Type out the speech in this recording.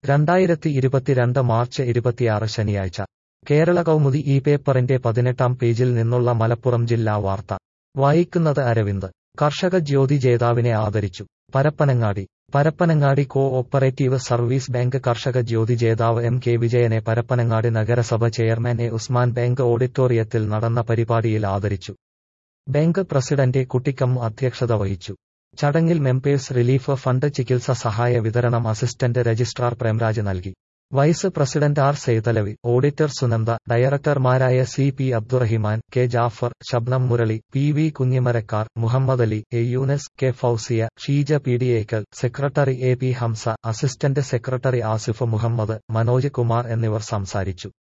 രണ്ടായിരത്തി ഇരുപത്തിരണ്ട് മാർച്ച് ഇരുപത്തിയാറ് ശനിയാഴ്ച കേരള കൗമുദി ഈ പേപ്പറിന്റെ പതിനെട്ടാം പേജിൽ നിന്നുള്ള മലപ്പുറം ജില്ലാ വാർത്ത വായിക്കുന്നത് അരവിന്ദ് കർഷക ജ്യോതി ജേതാവിനെ ആദരിച്ചു Parappanangadi Parappanangadi co operative service bank കർഷക ജ്യോതി ജേതാവ് എം കെ വിജയനെ പരപ്പനങ്ങാടി നഗരസഭ ചെയർമാൻ എ ഉസ്മാൻ ബാങ്ക് ഓഡിറ്റോറിയത്തിൽ നടന്ന പരിപാടിയിൽ ആദരിച്ചു ബാങ്ക് പ്രസിഡന്റ് കുട്ടിക്കമ്മു അധ്യക്ഷത വഹിച്ചു ചടങ്ങിൽ മെമ്പേഴ്സ് റിലീഫ് ഫണ്ട് ചികിത്സ സഹായ വിതരണം അസിസ്റ്റന്റ് രജിസ്ട്രാർ പ്രേംരാജ് നൽകി vice president R Saithalavi auditor Sunanda ഡയറക്ടർമാരായ C P Abdurahiman K Jaffar Shabnam Murali P V Kunhimarakkar Muhammad Ali A Yoonus K Fousiya Sheeja Peediyekkal secretary A P Hamza assistant secretary Asif Muhammad Manoj Kumar എന്നിവർ സംസാരിച്ചു